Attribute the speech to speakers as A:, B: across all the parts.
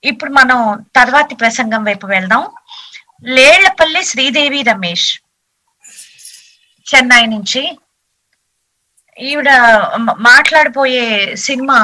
A: ఇప్పుడు మనం తర్వాతి ప్రసంగం వైపు వెళ్దాం లేళ్లపల్లి శ్రీదేవి రమేష్ చెన్నై నుంచి ఈవిడ మ- మాట్లాడబోయే సినిమా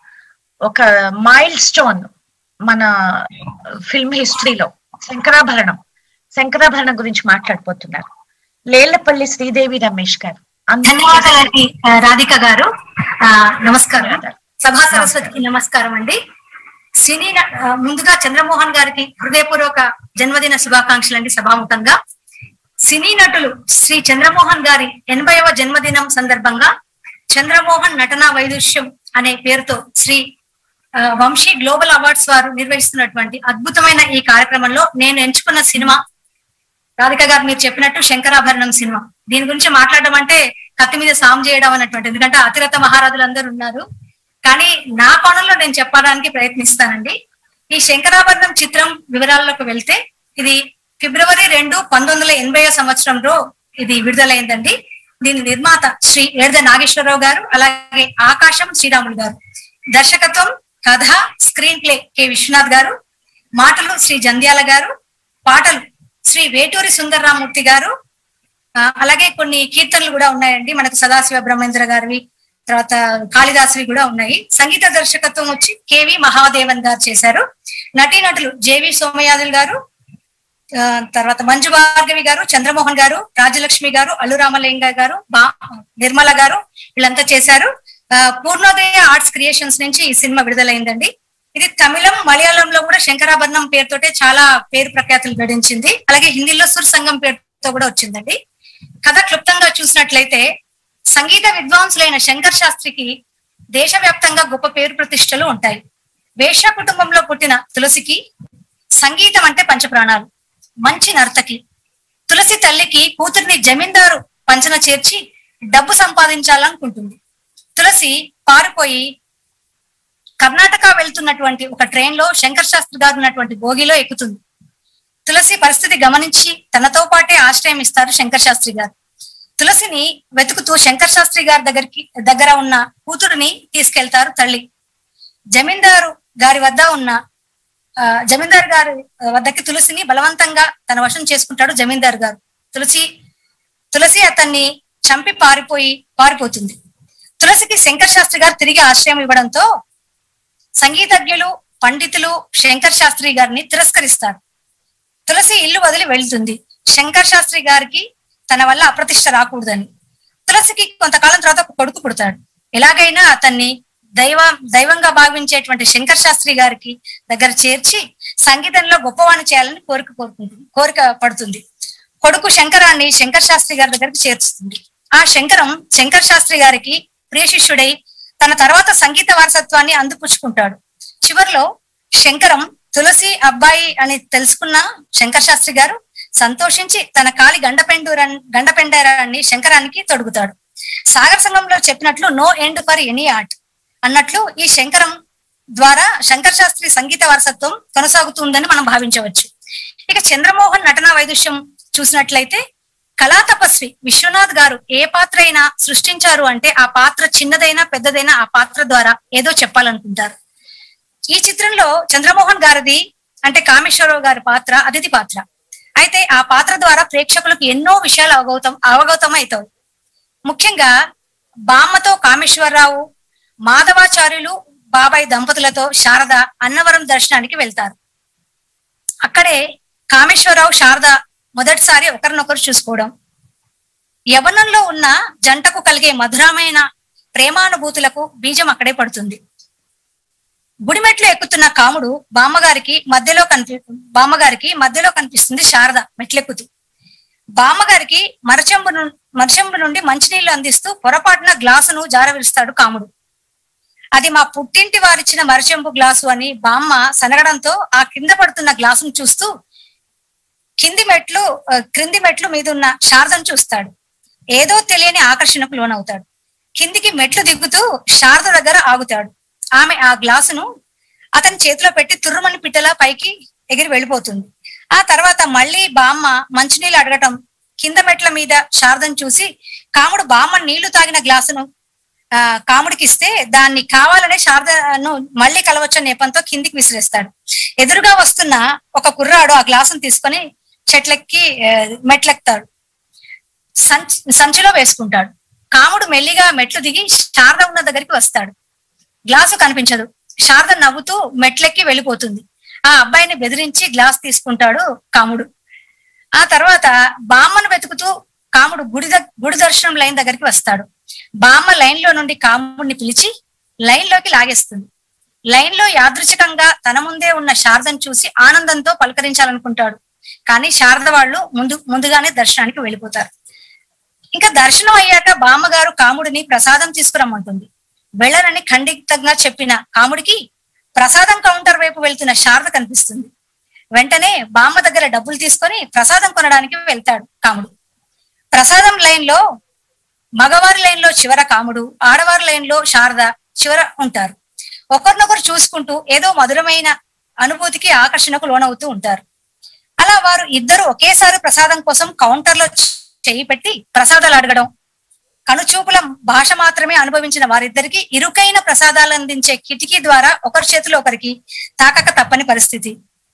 A: ఒక మైల్ స్టోన్ మన ఫిల్మ్ హిస్టరీలో శంకరాభరణం శంకరాభరణం గురించి మాట్లాడబోతున్నారు లేళ్లపల్లి శ్రీదేవి రమేష్ గారు అందరికీ
B: ధన్యవాదాలండి ఆ, రాధిక గారు ఆ, నమస్కారం
A: ధన్యవాదాలు.
B: సభా సరస్వతికి నమస్కారం అండి సినీ న- ఆ, ముందుగా చంద్రమోహన్ గారికి హృదయపూర్వక జన్మదిన శుభాకాంక్షలు అండి సభాముఖంగా సినీ నటులు శ్రీ చంద్రమోహన్ గారి ఎనభైవ జన్మదినం సందర్భంగా చంద్రమోహన్ నటనా వైదుష్యం అనే పేరుతో శ్రీ ఆ, వంశీ గ్లోబల్ అవార్డ్స్ వారు నిర్వహిస్తున్నటువంటి అద్భుతమైన ఈ కార్యక్రమంలో నేను ఎంచుకున్న సినిమా రాధిక గారు మీరు చెప్పినట్టు శంకరాభరణం సినిమా దీని గురించి మాట్లాడడం అంటే కత్తి మీద సాం చేయడం అన్నటువంటి ఎందుకంటే అతిరథ మహారాజులు అందరూ ఉన్నారు కానీ నా కోణంలో నేను చెప్పడానికి ప్రయత్నిస్తానండి ఈ శంకరాభరణం చిత్రం వివరాల్లోకి వెళ్తే ఇది ఫిబ్రవరి రెండు పంతొమ్మిది వందల ఎనభై సంవత్సరంలో ఇది విడుదలైందండి దీని నిర్మాత శ్రీ ఏడద నాగేశ్వరరావు గారు అలాగే ఆకాశం శ్రీరాములు గారు దర్శకత్వం కథ స్క్రీన్ ప్లే కె విశ్వనాథ్ గారు మాటలు శ్రీ జంధ్యాల గారు పాటలు శ్రీ వేటూరి సుందర్రామూర్తి గారు ఆ, అలాగే కొన్ని కీర్తనలు కూడా ఉన్నాయండి మనకు సదాశివ బ్రహ్మేంద్ర గారివి తర్వాత కాళిదాసువి కూడా ఉన్నాయి సంగీత దర్శకత్వం వచ్చి కేవి మహాదేవన్ గారు చేశారు నటీనటులు జేవి సోమయాజుల్ గారు ఆ, తర్వాత మంజు భార్గవి గారు చంద్రమోహన్ గారు రాజలక్ష్మి గారు అల్లు రామలింగ గారు బా నిర్మల గారు వీళ్ళంతా చేశారు ఆ, పూర్ణోదయ ఆర్ట్స్ క్రియేషన్స్ నుంచి ఈ సినిమా విడుదలైందండి ఇది తమిళం మలయాళంలో కూడా శంకరాభరణం పేరుతోటే చాలా పేరు ప్రఖ్యాతులు గడించింది అలాగే హిందీలో సుర్ సంఘం పేరుతో కూడా వచ్చిందండి కథ క్లుప్తంగా చూసినట్లయితే సంగీత విద్వాంసులైన శంకర్ శాస్త్రికి దేశవ్యాప్తంగా గొప్ప పేరు ప్రతిష్టలు ఉంటాయి వేశ్య కుటుంబంలో పుట్టిన తులసికి సంగీతం అంటే పంచప్రాణాలు మంచి నర్తకి తులసి తల్లికి కూతుర్ని జమీందారు పంచన చేర్చి డబ్బు సంపాదించాలనుకుంటుంది తులసి పారిపోయి కర్ణాటక వెళ్తున్నటువంటి ఒక ట్రైన్ లో శంకర్ శాస్త్రి గారు ఉన్నటువంటి భోగిలో ఎక్కుతుంది తులసి పరిస్థితి గమనించి తనతో పాటే ఆశ్రయం ఇస్తారు శంకర్ శాస్త్రి గారు తులసిని వెతుకుతూ శంకర్ శాస్త్రి గారి దగ్గరికి దగ్గర ఉన్న కూతురుని తీసుకెళ్తారు తల్లి జమీందారు గారి వద్ద ఉన్న ఆ, జమీందారు గారి వద్దకి తులసిని బలవంతంగా తన వశం చేసుకుంటాడు జమీందారు గారు తులసి తులసి అతన్ని చంపి పారిపోయి పారిపోతుంది తులసికి శంకర్ శాస్త్రి గారు తిరిగి ఆశ్రయం ఇవ్వడంతో సంగీతజ్ఞులు పండితులు శంకర్ శాస్త్రి గారిని తిరస్కరిస్తారు తులసి ఇల్లు వదిలి వెళ్తుంది శంకర్ శాస్త్రి గారికి తన వల్ల అప్రతిష్ట రాకూడదని తులసికి కొంతకాలం తర్వాత ఒక కొడుకు పుడతాడు ఎలాగైనా అతన్ని దైవ దైవంగా భావించేటువంటి శంకర్ శాస్త్రి గారికి దగ్గర చేర్చి సంగీతంలో గొప్పవాణి చేయాలని కోరిక కోరుకుంటుంది కోరిక పడుతుంది కొడుకు శంకరాన్ని శంకర్ శాస్త్రి గారి దగ్గరికి చేర్చుతుంది ఆ శంకరం శంకర్ శాస్త్రి గారికి ప్రియ శిష్యుడై తన తర్వాత సంగీత వారసత్వాన్ని అందిపుచ్చుకుంటాడు చివరిలో శంకరం తులసి అబ్బాయి అని తెలుసుకున్న శంకర్ శాస్త్రి గారు సంతోషించి తన కాలి గండపెండూరన్ గండపెండారాన్ని శంకరానికి తొడుగుతాడు సాగర్ సంఘంలో చెప్పినట్లు no end for any art అన్నట్లు ఈ శంకరం ద్వారా శంకర్ శాస్త్రి సంగీత వారసత్వం కొనసాగుతుందని మనం భావించవచ్చు ఇక చంద్రమోహన్ నటనా వైదుష్యం చూసినట్లయితే కళా తపస్వి విశ్వనాథ్ గారు ఏ పాత్ర అయినా సృష్టించారు అంటే ఆ పాత్ర చిన్నదైనా పెద్దదైనా ఆ పాత్ర ద్వారా ఏదో చెప్పాలనుకుంటారు ఈ చిత్రంలో చంద్రమోహన్ గారిది అంటే కామేశ్వరరావు గారి పాత్ర అతిథి పాత్ర అయితే ఆ పాత్ర ద్వారా ప్రేక్షకులకు ఎన్నో విషయాలు అవగతం అవగతం అవుతాయి ముఖ్యంగా బామ్మతో కామేశ్వరరావు మాధవాచార్యులు బాబాయ్ దంపతులతో శారద అన్నవరం దర్శనానికి వెళ్తారు అక్కడే కామేశ్వరరావు శారద మొదటిసారి ఒకరినొకరు చూసుకోవడం యవనంలో ఉన్న జంటకు కలిగే మధురమైన ప్రేమానుభూతులకు బీజం అక్కడే పడుతుంది గుడిమెట్లు ఎక్కుతున్న కాముడు బామ్మగారికి మధ్యలో కనిపి బామ్మగారికి మధ్యలో కనిపిస్తుంది శారద మెట్లెక్కుతూ బామ్మగారికి మరచెంబు ను- మరచెంబు నుండి మంచినీళ్లు అందిస్తూ పొరపాటున గ్లాసును జారవిరుస్తాడు కాముడు అది మా పుట్టింటి వారిచ్చిన మరచెంబు గ్లాసు అని బామ్మ సనగడంతో ఆ కింద పడుతున్న గ్లాసును చూస్తూ కింది మెట్లు ఆ, క్రింది మెట్లు మీద ఉన్న శారదను చూస్తాడు ఏదో తెలియని ఆకర్షణకు లోనవుతాడు కిందికి మెట్లు దిగుతూ శారద దగ్గర ఆగుతాడు ఆమె ఆ గ్లాసును అతని చేతిలో పెట్టి తుర్రుమని పిట్టలా పైకి ఎగిరి వెళ్ళిపోతుంది ఆ తర్వాత మళ్ళీ బామ్మ మంచినీళ్ళు అడగటం కింద మెట్ల మీద శారదను చూసి కాముడు బామ్మ నీళ్లు తాగిన గ్లాసును ఆ కాముడికి ఇస్తే దాన్ని కావాలనే శారదను మళ్ళీ కలవచ్చని నెపంతో కిందికి విసిరేస్తాడు ఎదురుగా వస్తున్న ఒక కుర్రాడు ఆ గ్లాసును తీసుకొని చెట్లెక్కి ఆ, మెట్లెక్తాడు సంచి సంచిలో వేసుకుంటాడు కాముడు మెల్లిగా మెట్లు దిగి శారద ఉన్న దగ్గరికి వస్తాడు గ్లాసు కనిపించదు శారద నవ్వుతూ మెట్లెక్కి వెళ్ళిపోతుంది ఆ అబ్బాయిని బెదిరించి గ్లాస్ తీసుకుంటాడు కాముడు ఆ తర్వాత బామ్మను వెతుకుతూ కాముడు గుడి దగ్- గుడి దర్శనం లైన్ దగ్గరికి వస్తాడు బామ్మ లైన్ లో నుండి కాముడిని పిలిచి లైన్ లోకి లాగేస్తుంది లైన్ లో యాదృచ్ఛికంగా తన ముందే ఉన్న శారదను చూసి ఆనందంతో పలకరించాలనుకుంటాడు కానీ శారద వాళ్ళు ముందు ముందుగానే దర్శనానికి వెళ్ళిపోతారు ఇంకా దర్శనం అయ్యాక బామ్మగారు కాముడిని ప్రసాదం తీసుకురమ్మంటుంది వెళ్ళనని ఖండితంగా చెప్పిన కాముడికి ప్రసాదం కౌంటర్ వైపు వెళ్తున్న శారద కనిపిస్తుంది వెంటనే బామ్మ దగ్గర డబ్బులు తీసుకొని ప్రసాదం కొనడానికి వెళ్తాడు కాముడు ప్రసాదం లైన్ లో మగవారి లైన్ లో చివర కాముడు ఆడవారి లైన్ లో శారద చివర ఉంటారు ఒకరినొకరు చూసుకుంటూ ఏదో మధురమైన అనుభూతికి ఆకర్షణకు లోనవుతూ ఉంటారు అలా వారు ఇద్దరు ఒకేసారి ప్రసాదం కోసం కౌంటర్ లో చెయ్యి పెట్టి ప్రసాదాలు అడగడం కనుచూపుల భాష మాత్రమే అనుభవించిన వారిద్దరికి ఇరుకైన ప్రసాదాలు అందించే కిటికీ ద్వారా ఒకరి చేతిలో ఒకరికి తాకక తప్పని పరిస్థితి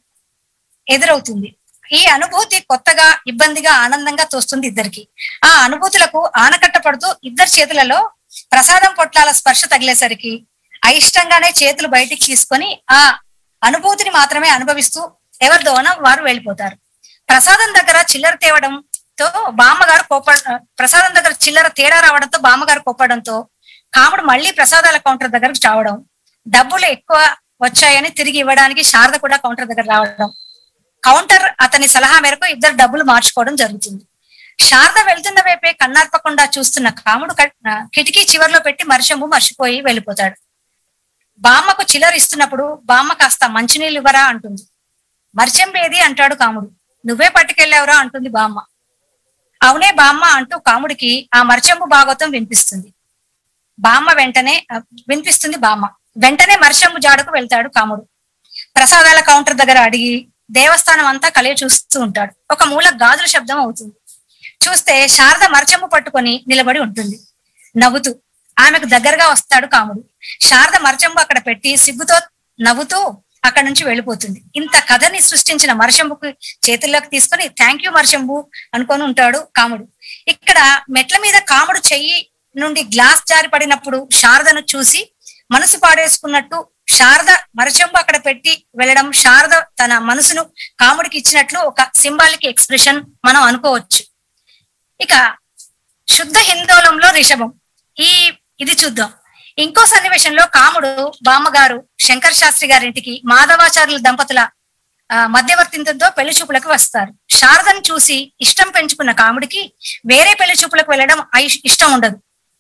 B: ఎదురవుతుంది ఈ అనుభూతి కొత్తగా ఇబ్బందిగా ఆనందంగా తోస్తుంది ఇద్దరికి ఆ అనుభూతులకు ఆనకట్ట పడుతూ ఇద్దరి చేతులలో ప్రసాదం పొట్లాల స్పర్శ తగిలేసరికి అయిష్టంగానే చేతులు బయటికి తీసుకొని ఆ అనుభూతిని మాత్రమే అనుభవిస్తూ ఎవరిదోన వారు వెళ్ళిపోతారు ప్రసాదం దగ్గర చిల్లర తేవడంతో బామ్మగారు కోప ప్రసాదం దగ్గర చిల్లర తేడా రావడంతో బామ్మగారు కోపడంతో కాముడు మళ్ళీ ప్రసాదాల కౌంటర్ దగ్గరకు రావడం డబ్బులు ఎక్కువ వచ్చాయని తిరిగి ఇవ్వడానికి శారద కూడా కౌంటర్ దగ్గర రావడం కౌంటర్ అతని సలహా మేరకు ఇద్దరు డబ్బులు మార్చుకోవడం జరుగుతుంది శారద వెళ్తున్న వైపే కన్నార్పకుండా చూస్తున్న కాముడు క- ఆ, కిటికీ చివర్లో పెట్టి మర్షము మర్చిపోయి వెళ్ళిపోతాడు బామ్మకు చిల్లర ఇస్తున్నప్పుడు బామ్మ కాస్త మంచినీళ్ళు ఇవ్వరా అంటుంది మర్చెం ఏది అంటాడు కాముడు నువ్వే పట్టుకెళ్ళావురా అంటుంది బామ్మ అవునే బామ్మ అంటూ కాముడికి ఆ మర్చెంబు భాగవతం వినిపిస్తుంది బామ్మ వెంటనే ఆ, వినిపిస్తుంది బామ్మ వెంటనే మర్చెంబు జాడకు వెళ్తాడు కాముడు ప్రసాదాల కౌంటర్ దగ్గర అడిగి దేవస్థానం అంతా కలియ చూస్తూ ఉంటాడు ఒక మూల గాజుల శబ్దం అవుతుంది చూస్తే శారద మరచెంబు పట్టుకొని నిలబడి ఉంటుంది నవ్వుతూ ఆమెకు దగ్గరగా వస్తాడు కాముడు శారద మరచెంబు అక్కడ పెట్టి సిగ్గుతో నవ్వుతూ అక్కడ నుంచి వెళ్ళిపోతుంది ఇంత కథని సృష్టించిన మరచెంబుకు చేతుల్లోకి తీసుకొని థ్యాంక్ యూ మరచెంబు అనుకొని ఉంటాడు కాముడు ఇక్కడ మెట్ల మీద కాముడు చెయ్యి నుండి గ్లాస్ జారి పడినప్పుడు శారదను చూసి మనసు పాడేసుకున్నట్టు శారద మరచెంబు అక్కడ పెట్టి వెళ్ళడం శారద తన మనసును కాముడికి ఇచ్చినట్లు ఒక సింబాలిక్ ఎక్స్ప్రెషన్ మనం అనుకోవచ్చు ఇక శుద్ధ హిందోళంలో రిషభం ఈ ఇది చూద్దాం ఇంకో సన్నివేశంలో కాముడు బామ్మగారు శంకర శాస్త్రి గారింటికి మాధవాచార్యుల దంపతుల ఆ, మధ్యవర్తిత్వంతో పెళ్లి చూపులకు వస్తారు శారదను చూసి ఇష్టం పెంచుకున్న కాముడికి వేరే పెళ్లి చూపులకు వెళ్ళడం ఐ- ఇష్టం ఉండదు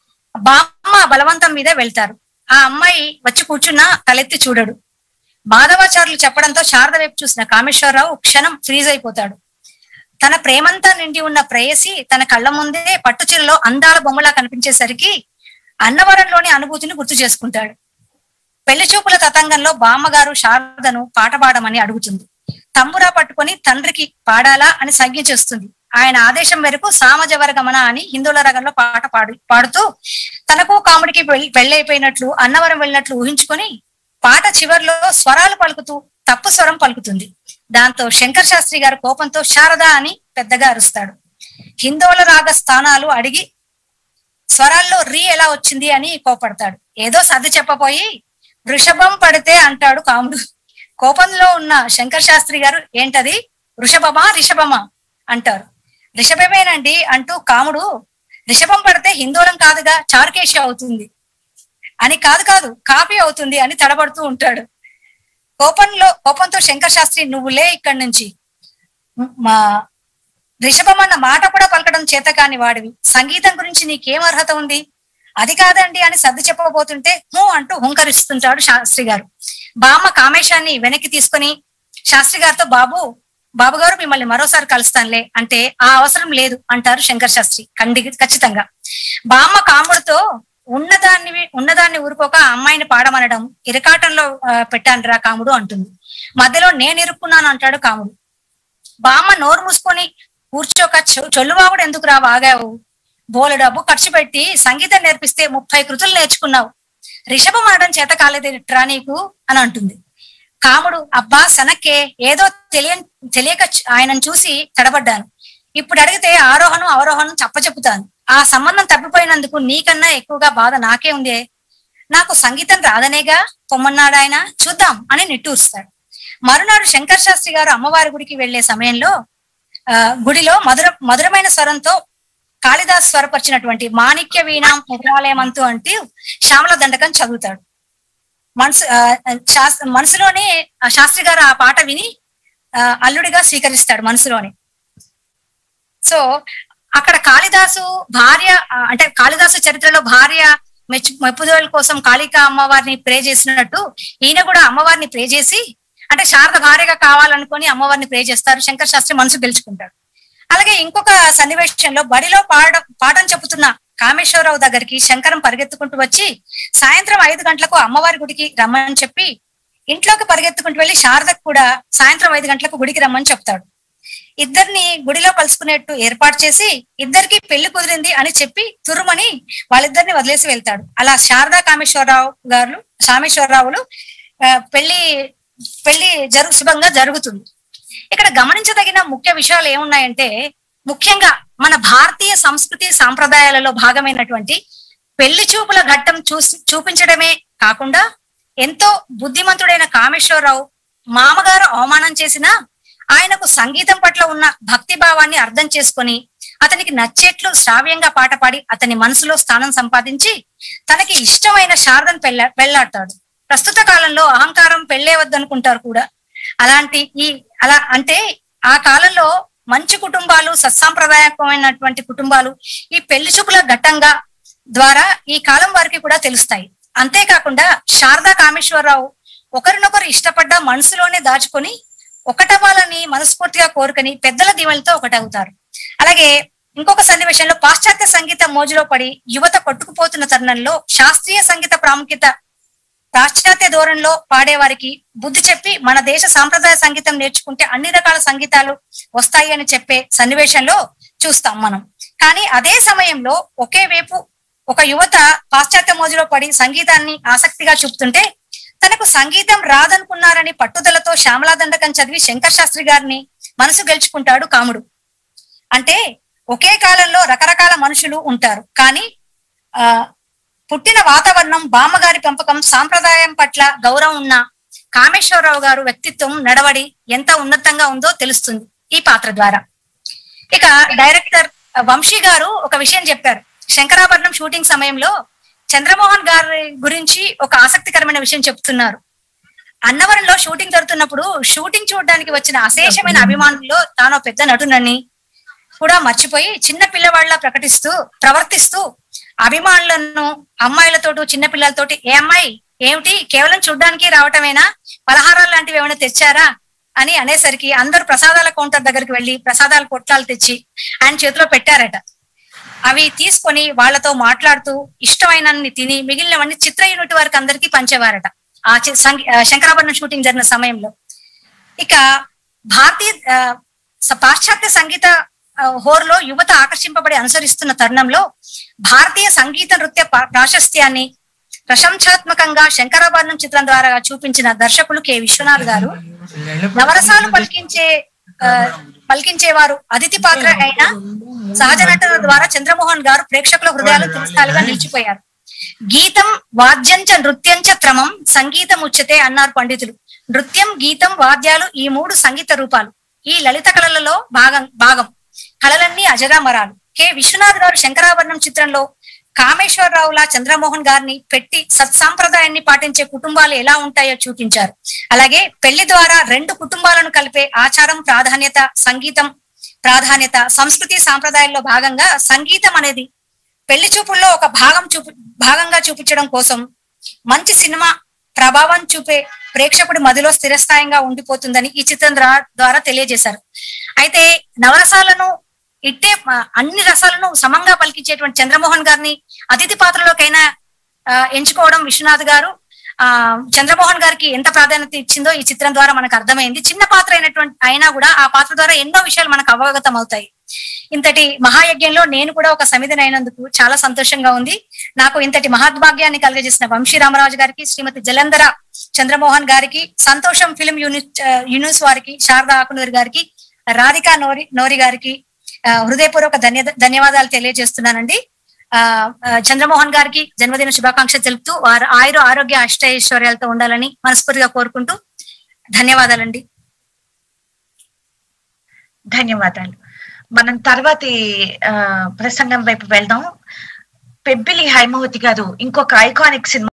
B: బామ్మ బలవంతం మీద వెళ్తారు ఆ అమ్మాయి వచ్చి కూర్చున్నా తలెత్తి చూడడు మాధవాచార్యులు చెప్పడంతో శారద వైపు చూసిన కామేశ్వరరావు క్షణం ఫ్రీజ్ అయిపోతాడు తన ప్రేమంతా నిండి ఉన్న ప్రేయసి తన కళ్ళ ముందే పట్టుచీరలో అందాల బొమ్మలా కనిపించేసరికి అన్నవరంలోని అనుభూతిని గుర్తు చేసుకుంటాడు పెళ్లి చూపుల తతంగంలో బామ్మగారు శారదను పాట పాడమని అడుగుతుంది తంబురా పట్టుకొని తండ్రికి పాడాలా అని సంజ్ఞ చేస్తుంది ఆయన ఆదేశం మేరకు సామజవర గమన అని హిందువుల రగంలో పాట పాడు పాడుతూ తనకు కాముడికి పెళ్లి- పెళ్ళైపోయినట్లు అన్నవరం వెళ్ళినట్లు ఊహించుకొని పాట చివర్లో స్వరాలు పలుకుతూ తప్పు స్వరం పలుకుతుంది దాంతో శంకర్ శాస్త్రి గారు కోపంతో శారద అని పెద్దగా అరుస్తాడు హిందోళ రాగ స్థానాలు అడిగి స్వరాల్లో రీ ఎలా వచ్చింది అని కోపడతాడు ఏదో సర్ది చెప్పబోయి వృషభం పడితే అంటాడు కాముడు కోపంలో ఉన్న శంకర్ శాస్త్రి గారు ఏంటది వృషభమా రిషభమా అంటారు రిషభమేనండి అంటూ కాముడు రిషభం పడితే హిందోళం కాదుగా చారుకేశి అవుతుంది అని కాదు కాదు కాపీ అవుతుంది అని తడబడుతూ ఉంటాడు కోపంలో కోపంతో శంకర్ శాస్త్రి నువ్వు లే ఇక్కడి నుంచి మా రిషభం అన్న మాట కూడా పలకడం చేత కాని వాడివి సంగీతం గురించి నీకేం అర్హత ఉంది అది కాదండి అని సర్ది చెప్పబోతుంటే హూ అంటూ హుంకరిస్తుంటాడు శాస్త్రి గారు బామ్మ కామేశాన్ని వెనక్కి తీసుకొని శాస్త్రి గారితో బాబు బాబు గారు మిమ్మల్ని మరోసారి కలుస్తానులే అంటే ఆ అవసరం లేదు అంటారు శంకర్ శాస్త్రి ఖండి ఖచ్చితంగా బామ్మ కాముడితో ఉన్నదాన్ని ఉన్నదాన్ని ఊరుకోక ఆ అమ్మాయిని పాడమనడం ఇరకాటంలో ఆ, పెట్టానురా కాముడు అంటుంది మధ్యలో నేను ఇరుక్కున్నాను అంటాడు కాముడు బామ్మ నోరు మూసుకొని కూర్చోక చొ- చొల్లువాగుడు ఎందుకు రా వాగావు బోలు డబ్బు ఖర్చు పెట్టి సంగీతం నేర్పిస్తే ముప్పై కృతులు నేర్చుకున్నావు రిషభం ఆడడం చేత కాలేదేట్రా నీకు అని అంటుంది కాముడు అబ్బా సనక్కే ఏదో తెలియ తెలియక చ- ఆయనను చూసి తడబడ్డాను ఇప్పుడు అడిగితే ఆరోహణం అవరోహణం చప్పచెప్పుతాను ఆ సంబంధం తప్పిపోయినందుకు నీకన్నా ఎక్కువగా బాధ నాకే ఉందే నాకు సంగీతం రాదనేగా పొమ్మన్నాడు ఆయన చూద్దాం అని నిట్టూరుస్తాడు మరునాడు శంకర్ శాస్త్రి గారు అమ్మవారి గుడికి వెళ్లే సమయంలో ఆ, గుడిలో మధుర మధురమైన స్వరంతో కాళిదాస్ స్వరపరిచినటువంటి మాణిక్య వీణ ముద్రాలయమంతు అంటూ శ్యామల దండకం చదువుతాడు మనసు ఆ, శాస్- మనసులోనే ఆ శాస్త్రి గారు ఆ పాట విని ఆ, అల్లుడిగా స్వీకరిస్తాడు మనసులోనే సో అక్కడ కాళిదాసు భార్య ఆ, అంటే కాళిదాసు చరిత్రలో భార్య మెచ్చు మెప్పుదోల కోసం కాళికా అమ్మవారిని ప్రే చేసినట్టు ఈయన కూడా అమ్మవారిని ప్రే చేసి అంటే శారద భార్యగా కావాలనుకొని అమ్మవారిని ప్రే చేస్తారు శంకర్ శాస్త్రి మనసు గెలుచుకుంటాడు అలాగే ఇంకొక సన్నివేశంలో బడిలో పాడ పాఠం చెబుతున్న కామేశ్వరరావు దగ్గరికి శంకరం పరిగెత్తుకుంటూ వచ్చి సాయంత్రం ఐదు గంటలకు అమ్మవారి గుడికి రమ్మని చెప్పి ఇంట్లోకి పరిగెత్తుకుంటూ వెళ్లి శారదకు కూడా సాయంత్రం ఐదు గంటలకు గుడికి రమ్మని చెప్తాడు ఇద్దరిని గుడిలో కలుసుకునేట్టు ఏర్పాటు చేసి ఇద్దరికి పెళ్లి కుదిరింది అని చెప్పి తురుమని వాళ్ళిద్దరిని వదిలేసి వెళ్తాడు అలా శారదా కామేశ్వరరావు గారు కామేశ్వరరావులు ఆ, పెళ్లి పెళ్లి జరుగు శుభంగా జరుగుతుంది ఇక్కడ గమనించదగిన ముఖ్య విషయాలు ఏమున్నాయంటే ముఖ్యంగా మన భారతీయ సంస్కృతి సాంప్రదాయాలలో భాగమైనటువంటి పెళ్లి చూపుల ఘట్టం చూసి చూపించడమే కాకుండా ఎంతో బుద్ధిమంతుడైన కామేశ్వరరావు మామగారు అవమానం చేసినా ఆయనకు సంగీతం పట్ల ఉన్న భక్తి భావాన్ని అర్థం చేసుకొని అతనికి నచ్చేట్లు శ్రావ్యంగా పాట పాడి అతని మనసులో స్థానం సంపాదించి తనకి ఇష్టమైన శారదను పెళ్ళ పెళ్లాడతాడు ప్రస్తుత కాలంలో అహంకారం పెళ్ళేవద్దనుకుంటారు కూడా అలాంటి ఈ అలా అంటే ఆ కాలంలో మంచి కుటుంబాలు సత్సాంప్రదాయకమైనటువంటి కుటుంబాలు ఈ పెళ్లి చూపుల ఘట్టంగా ద్వారా ఈ కాలం వారికి కూడా తెలుస్తాయి అంతేకాకుండా శారదా కామేశ్వరరావు ఒకరినొకరు ఇష్టపడ్డ మనసులోనే దాచుకొని ఒకటవ్వాలని మనస్ఫూర్తిగా కోరుకొని పెద్దల దీవెనలతో ఒకటవుతారు అలాగే ఇంకొక సన్నివేశంలో పాశ్చాత్య సంగీత మోజులో పడి యువత కొట్టుకుపోతున్న తరుణంలో శాస్త్రీయ సంగీత ప్రాముఖ్యత పాశ్చాత్య ధోరణిలో పాడేవారికి బుద్ధి చెప్పి మన దేశ సాంప్రదాయ సంగీతం నేర్చుకుంటే అన్ని రకాల సంగీతాలు వస్తాయి అని చెప్పే సన్నివేశంలో చూస్తాం మనం కానీ అదే సమయంలో ఒకే వైపు ఒక యువత పాశ్చాత్య మోజులో పడి సంగీతాన్ని ఆసక్తిగా చూపుతుంటే తనకు సంగీతం రాదనుకున్నారని పట్టుదలతో శ్యామలా దండకం చదివి శంకర్ శాస్త్రి గారిని మనసు గెలుచుకుంటాడు కాముడు అంటే ఒకే కాలంలో రకరకాల మనుషులు ఉంటారు కానీ ఆ పుట్టిన వాతావరణం బామ్మగారి పెంపకం సాంప్రదాయం పట్ల గౌరవం ఉన్న కామేశ్వరరావు గారు వ్యక్తిత్వం నడవడి ఎంత ఉన్నతంగా ఉందో తెలుస్తుంది ఈ పాత్ర ద్వారా ఇక డైరెక్టర్ వంశీ గారు ఒక విషయం చెప్పారు శంకరాభరణం షూటింగ్ సమయంలో చంద్రమోహన్ గారి గురించి ఒక ఆసక్తికరమైన విషయం చెప్తున్నారు అన్నవరంలో షూటింగ్ జరుగుతున్నప్పుడు షూటింగ్ చూడడానికి వచ్చిన అశేషమైన అభిమానుల్లో తాను పెద్ద నటునని కూడా మర్చిపోయి చిన్న పిల్లవాళ్ళ ప్రకటిస్తూ ప్రవర్తిస్తూ అభిమానులను అమ్మాయిలతోటి చిన్న పిల్లలతోటి ఏ అమ్మాయి ఏమిటి కేవలం చూడ్డానికి రావటమేనా పలహారాలు లాంటివి ఏమైనా తెచ్చారా అని అనేసరికి అందరూ ప్రసాదాల కౌంటర్ దగ్గరికి వెళ్లి ప్రసాదాల పొట్లాలు తెచ్చి ఆయన చేతిలో పెట్టారట అవి తీసుకొని వాళ్ళతో మాట్లాడుతూ ఇష్టమైనన్ని తిని మిగిలినవన్నీ చిత్ర యూనిట్ వారికి అందరికీ పంచేవారట ఆ చి- సంగీ- ఆ శంకరాభరణం షూటింగ్ జరిగిన సమయంలో ఇక భారతీయ ఆ, స- పాశ్చాత్య సంగీత ఆ, హోర్లో యువత ఆకర్షింపబడి అనుసరిస్తున్న తరుణంలో భారతీయ సంగీత నృత్య పా- ప్రాశస్త్యాన్ని ప్రశంసాత్మకంగా శంకరాభరణం చిత్రం ద్వారా చూపించిన దర్శకులు కె విశ్వనాథ్ గారు నవరసాలు పలికించే ఆ, పలికించేవారు అతిథి పాత్ర అయిన సహజ నటన ద్వారా చంద్రమోహన్ గారు ప్రేక్షకుల హృదయాలు తిరస్కాలుగా నిలిచిపోయారు గీతం వాద్యంచ నృత్యంచ క్రమం సంగీతం ఉచ్యతే అన్నారు పండితులు నృత్యం గీతం వాద్యాలు ఈ మూడు సంగీత రూపాలు ఈ లలిత కళలలో భాగం భాగం కళలన్నీ అజరామరాలు కె విశ్వనాథ్ గారు శంకరాభరణం చిత్రంలో కామేశ్వరరావులా చంద్రమోహన్ గారిని పెట్టి సత్సాంప్రదాయాన్ని పాటించే కుటుంబాలు ఎలా ఉంటాయో చూపించారు అలాగే పెళ్లి ద్వారా రెండు కుటుంబాలను కలిపే ఆచారం ప్రాధాన్యత సంగీతం ప్రాధాన్యత సంస్కృతి సాంప్రదాయాల్లో భాగంగా సంగీతం అనేది పెళ్లి చూపుల్లో ఒక భాగం చూపు భాగంగా చూపించడం కోసం మంచి సినిమా ప్రభావం చూపే ప్రేక్షకుడి మదిలో స్థిరస్థాయంగా ఉండిపోతుందని ఈ చిత్రం ద్వారా- ద్వారా తెలియజేశారు అయితే నవరసాలను ఇట్టే ఆ, అన్ని రసాలను సమంగా పలికించేటువంటి చంద్రమోహన్ గారిని అతిథి పాత్రలోకైనా ఆ, ఎంచుకోవడం విశ్వనాథ్ గారు ఆ చంద్రమోహన్ గారికి ఎంత ప్రాధాన్యత ఇచ్చిందో ఈ చిత్రం ద్వారా మనకు అర్థమైంది చిన్న పాత్ర అయినటువంటి అయినా కూడా ఆ పాత్ర ద్వారా ఎన్నో విషయాలు మనకు అవగతం అవుతాయి ఇంతటి మహాయజ్ఞంలో నేను కూడా ఒక సమిధిని అయినందుకు చాలా సంతోషంగా ఉంది నాకు ఇంతటి మహద్భాగ్యాన్ని కలిగజేసిన వంశీ రామరాజు గారికి శ్రీమతి జలంధర చంద్రమోహన్ గారికి సంతోషం ఫిలిం యూనిట్ ఆ, యూనిట్స్ వారికి శారదా ఆకునూరి గారికి రాధికా నోరి నోరి గారికి ఆ, హృదయపూర్వక ధన్య ధన్యవాదాలు తెలియజేస్తున్నానండి ఆ ఆ, చంద్రమోహన్ గారికి జన్మదిన శుభాకాంక్షలు తెలుపుతూ వారు ఆయుర ఆరోగ్య అష్టైశ్వర్యాలతో ఉండాలని మనస్ఫూర్తిగా కోరుకుంటూ ధన్యవాదాలండి
A: ధన్యవాదాలు మనం తర్వాతి ఆ, ప్రసంగం వైపు వెళ్దాం పెబ్బిలి హైమవతి గారు ఇంకొక ఐకానిక్ సినిమా